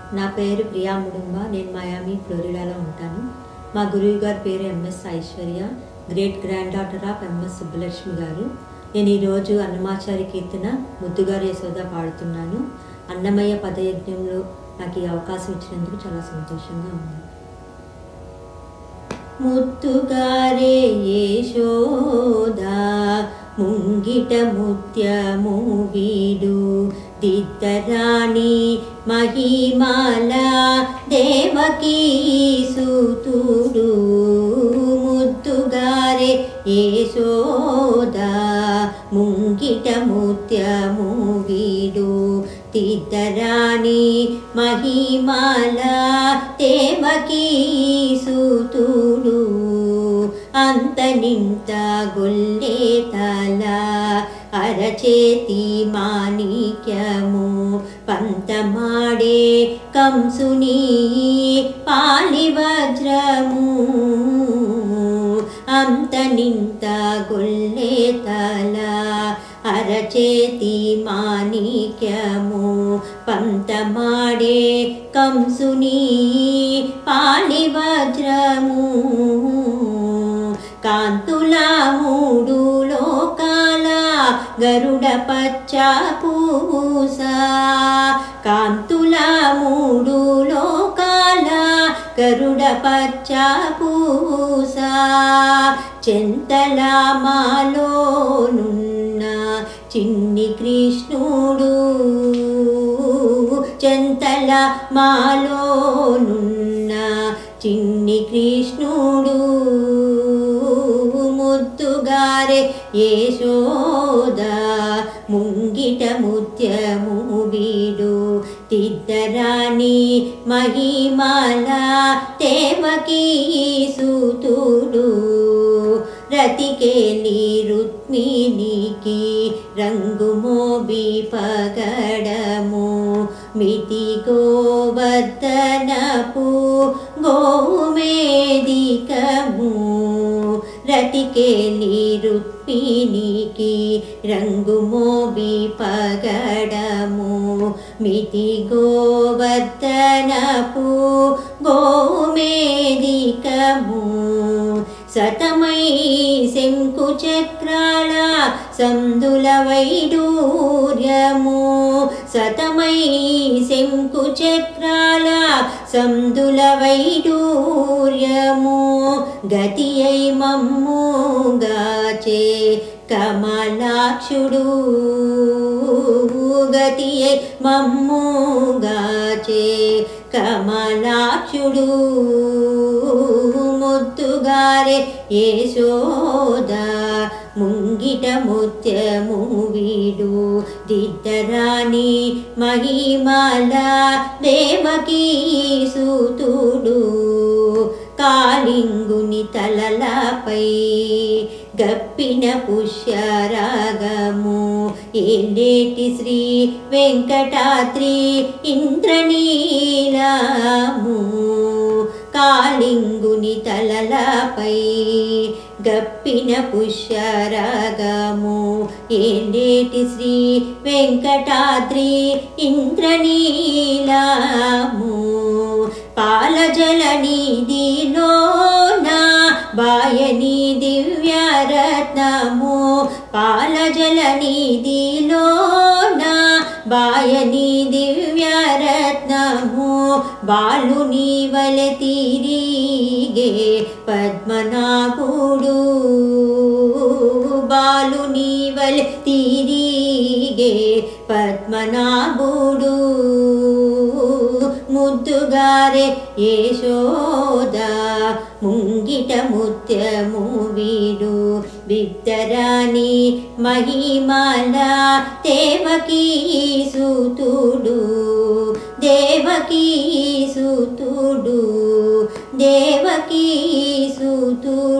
నా పేరు ప్రియా ముడుంబ నేను మయామి ఫ్లోరిడాలో ఉంటాను మా గురువు గారి పేరు M S Aishwarya great granddaughter of M S Subbalakshmi గారు నేను ఈరోజు అన్నమాచారి కీర్తన ముద్దుగారు యశోద పాడుతున్నాను అన్నమయ్య పదయజ్ఞంలో నాకు ఈ అవకాశం ఇచ్చినందుకు చాలా సంతోషంగా ఉంది ముత్తుగారే యశోదా ముంగిట ముత్యము వీడు దిద్దరాణి మహిమాల దేవకీ సూతుడు ముద్దుగారే యశోదా ముంగిట ముత్యము వీడు తిద్దరాణి మహిమాల దేవకీ సూతుడు అంత నింత గొల్లే తల అరచేతి మాణిక్యము పంతమాడే కంసుని పాలి వజ్రము అంత నింత గొల్లే తల అరచేతి మాణిక్యము పంతమాడే కంసుని పాలి వజ్రము కాంతుల మూడు లోకాల గరుడ పచ్చ పూస కాంతుల మూడు లోకాల గరుడ పచ్చ పూస చెంతల మాలోనున్న చిన్ని కృష్ణుడు చెంతల మాలోనున్న చిన్ని కృష్ణుడు ముద్దుగారే యశోద ముంగిట ముత్యము వీడు తిద్దరాణి మహిమాల దేవకీ సూతుడు రతికేలి రుక్మిణికి రంగు మోబి పగడము మితి గోవర్ధనపు గోమేదికము రతికేలి రుక్మిణికి రంగు మోబి పగడము మితి గోవర్ధనపు గోమేదికము సతమై శంకు చక్రాల సందుల వైడూర్యము సతమై శంకు చక్రాల సందుల వైడూర్యము గతి అయి మమ్ముగాచే కమలాక్షుడు గతి అయి మమ్ముగాచే కమలాక్షుడు ముద్దుగారే యశోద ముంగిట ముత్యము వీడు దిద్దరాణి మహిమాల దేవకీ సూతుడు కాళింగుని తలలపై గప్పిన పుష్యరాగము ఏలేటి శ్రీ వెంకటాద్రి ఇంద్రనీలము కాళింగుని తలలపై గప్పిన పుష్యరాగము ఏలేటి శ్రీ వెంకటాద్రి ఇంద్రనీలము పాలజల నిధిలోన బాయని దివ్యరత్నము పాలజల నిధిలోన బాయని దివ్యరత్నము బాలు నీవల తిరిగే పద్మనాభుడు బాలు నీవల తిరిగే పద్మనాభుడు ముద్దుగారే యశోద ముంగిట ముత్యము వీడు బిద్దరాని మహిమాల దేవకీ సూతుడు దేవకీ సూతుడు దేవకీ సూతుడు